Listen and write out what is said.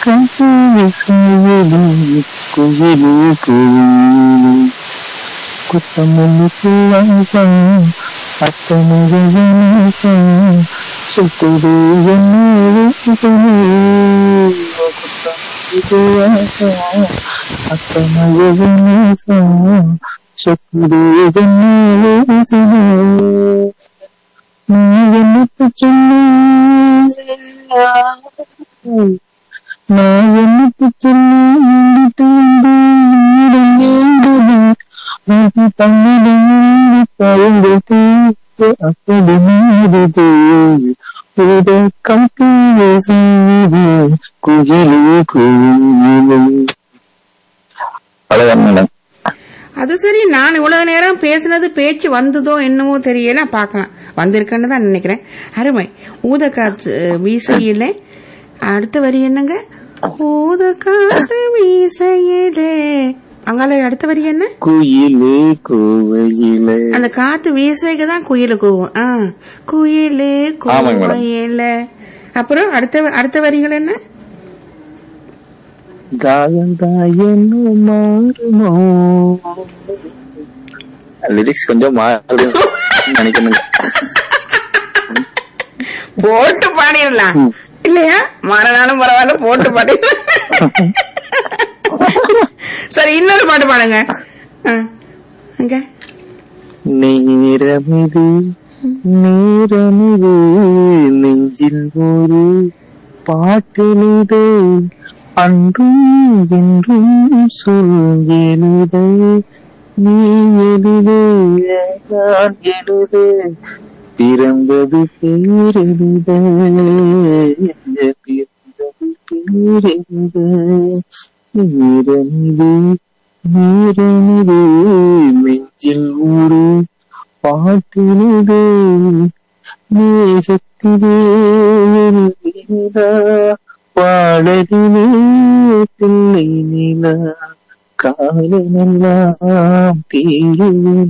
கவிசையிலே குயிலே குயிலே குத்தமல்லிக்கு வாசம் அத்தனைசம் சுத்துது குத்தமல்லிக்கு வாசம் அத்தனைசம் சுத்துது நீ என்னத்து சொன்ன நான் என்னத்து சொல்லி எங்கிட்ட வந்து உன்னிடம் வேண்டுது உனக்கு தன்னிடம் பழந்தது அப்படி மீறுது உத கம்பிய செய்து குயிலே குயிலே அழகா மேடம் அது சரி நான் இவ்வளவு நேரம் பேசுனது பேச்சு வந்ததோ என்னமோ தெரியல பார்க்கலாம் வந்திருக்குன்னு தான் நினைக்கிறேன் அருமை ஊத காத்து வீசையில அடுத்த வரி என்னங்க ஊத காத்து வீசையிலே அங்கால அடுத்த வரி என்ன குயிலே கோவையிலே அந்த காத்து வீசைக்கு தான் குயிலு கூவும் ஆ குயிலு ஆமாங்க மேடம். கோயில அப்புறம் அடுத்த அடுத்த வரிகள் என்ன தாயம் தாயன்னு மாறுமோ லிரிக்ஸ் கொஞ்சம் மாறுது நினைக்கணுங்க போட்டு பாடிடலாம் இல்லையா மறுநாளும் பரவாயில்ல போட்டு பாடிடலாம் சரி இன்னொரு பாட்டு பாடுங்க ஆ, அங்க நேரமிது நேரமிது நெஞ்சில் ஒரு பாட்டெழுது அன்றும் என்றும் சொல் எழுத நீ எழுது நான் எழுது பிறந்தது பேரெழுத பிறந்தது பேரெழுத நேரமிது நேரமிது நெஞ்சில் ஒரு பாட்டினது மேகத்திலே ஒரு நிலா பாடலிலே பிள்ளை நிலா காலமெல்லாம் தீருவது